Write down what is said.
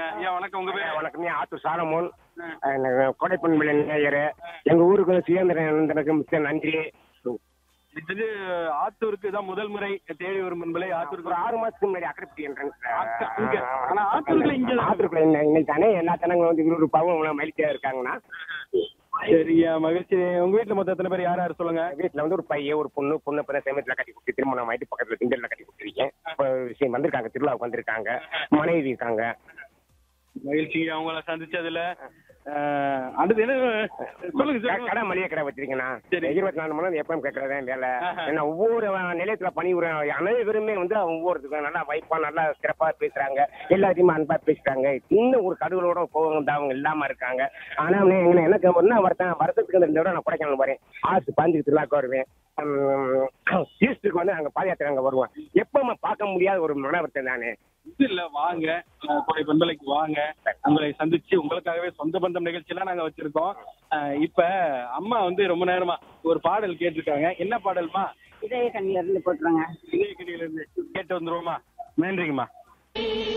ஐயா வணக்கம் உங்க பேர் வணக்கம் ஆத்தூர் சாலமோன் கொடைப்பண்பிள்ளை நேயர் எங்க ஊருக்கு சுயந்திரனுக்கு மிக்க நன்றி இது ஆத்தூருக்கு தான் முதல் முறை தேடி வரும் முன்பலை ஒரு ஆத்தூருக்கு ஆறு மாசத்துக்கு முன்னாடி அக்கரைப்பட்டி அக்க- இங்க. ஆனா ஆத்தூருக்குள்ள இங்க தான். ஆத்தூருக்குள்ள இன்ன- இன்னைக்கு தானே எல்லா தனங்களும் வந்து விறுவிறுப்பாகவும் மகிழ்ச்சியா இருக்காங்கன்னா சரியா மகிழ்ச்சி உங்க வீட்டுல மொத்தம் எத்தனை பேர் யார் யார் சொல்லுங்க வீட்டுல வந்து ஒரு பையன் ஒரு பொண்ணு பொண்ணு இப்ப சேமத்துல கட்டி கொடுத்து திருமணம் ஆயிட்டு பக்கத்துல திண்டல்ல கட்டி கொடுத்துருக்கேன் இப்போ விஷயம் வந்திருக்காங்க திருவிழாவுக்கு வந்திருக்காங்க மனைவி இருக்காங்க மகிழ்ச்சி அவங்கள சந்திச்சதுல அஹ், அடுத்து என்ன சொல்லுங்க க- சொல்லுங்க கடை மளிகை கடை வச்சிருக்கேண்ணா சரி. இருபத்தி நாலு மணி நேரம் எப்பவும் கேட்கறதே வேலை ஆஹா. ஏன்னா ஒவ்வொரு நிலையத்துல பணிபுரிய அனைவருமே வந்து ஒவ்வொருத்துக்கும் நல்லா வைப்பா நல்லா சிறப்பா பேசுறாங்க எல்லாத்தையுமே அன்பா பேசுறாங்க இன்னும் ஒரு கடவுளோட போகணும் அவங்க இல்லாம இருக்காங்க ஆனா அவனே எங்க- எனக்கு என்ன வருத்தம் வருத்தத்துக்கு இந்த விட நான் கொடைக்கானல் வரேன் ஆசு பாஞ்சுக்கு திருவிழாக்கு வருவேன் ஈஸ்டருக்கு வந்து அங்க பாதயாத்திரை அங்க வருவேன் எப்பவுமே பார்க்க முடியாத ஒரு மன வருத்தம் தானே இது இல்ல வாங்க அஹ், கொடை பண்பலைக்கு வாங்க உங்களை சந்திச்சு உங்களுக்காகவே சொந்த பந்தம் நிகழ்ச்சி எல்லாம் நாங்க வச்சிருக்கோம் அஹ், இப்ப அம்மா வந்து ரொம்ப நேரமா ஒரு பாடல் கேட்டிருக்காங்க என்ன பாடல்மா இதய கண்ணில இருந்து போட்டுருங்க இதய கடியில இருந்து கேட்டு வந்துருவோமா நன்றிங்கம்மா